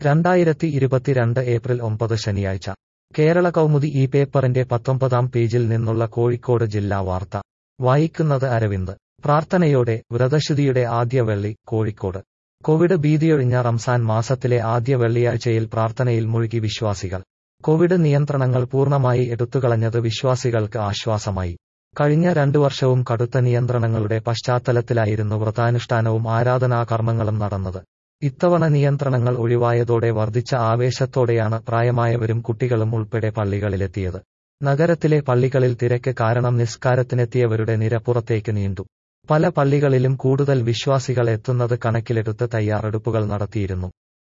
രണ്ടായിരത്തി ഇരുപത്തിരണ്ട് ഏപ്രിൽ ഒമ്പത് ശനിയാഴ്ച കേരള കൗമുദി ഈ പേപ്പറിന്റെ പത്തൊമ്പതാം പേജിൽ നിന്നുള്ള കോഴിക്കോട് ജില്ലാ വാർത്ത വായിക്കുന്നത് അരവിന്ദ് പ്രാർത്ഥനയോടെ വ്രതശുദ്ധിയുടെ ആദ്യ വെള്ളി കോഴിക്കോട് കോവിഡ് ഭീതിയൊഴിഞ്ഞ റംസാൻ മാസത്തിലെ ആദ്യ വെള്ളിയാഴ്ചയിൽ പ്രാർത്ഥനയിൽ മുഴുകി വിശ്വാസികൾ കോവിഡ് നിയന്ത്രണങ്ങൾ പൂർണ്ണമായി എടുത്തുകളഞ്ഞത് വിശ്വാസികൾക്ക് ആശ്വാസമായി കഴിഞ്ഞ രണ്ടു വർഷവും കടുത്ത നിയന്ത്രണങ്ങളുടെ പശ്ചാത്തലത്തിലായിരുന്നു വ്രതാനുഷ്ഠാനവും ആരാധനാകർമ്മങ്ങളും നടന്നത് ഇത്തവണ നിയന്ത്രണങ്ങൾ ഒഴിവായതോടെ വർദ്ധിച്ച ആവേശത്തോടെയാണ് പ്രായമായവരും കുട്ടികളും ഉൾപ്പെടെ പള്ളികളിലെത്തിയത് നഗരത്തിലെ പള്ളികളിൽ തിരക്ക് കാരണം നിസ്കാരത്തിനെത്തിയവരുടെ നിര പുറത്തേക്ക് നീണ്ടു പല പള്ളികളിലും കൂടുതൽ വിശ്വാസികൾ എത്തുന്നത് കണക്കിലെടുത്ത് തയ്യാറെടുപ്പുകൾ നടത്തിയിരുന്നു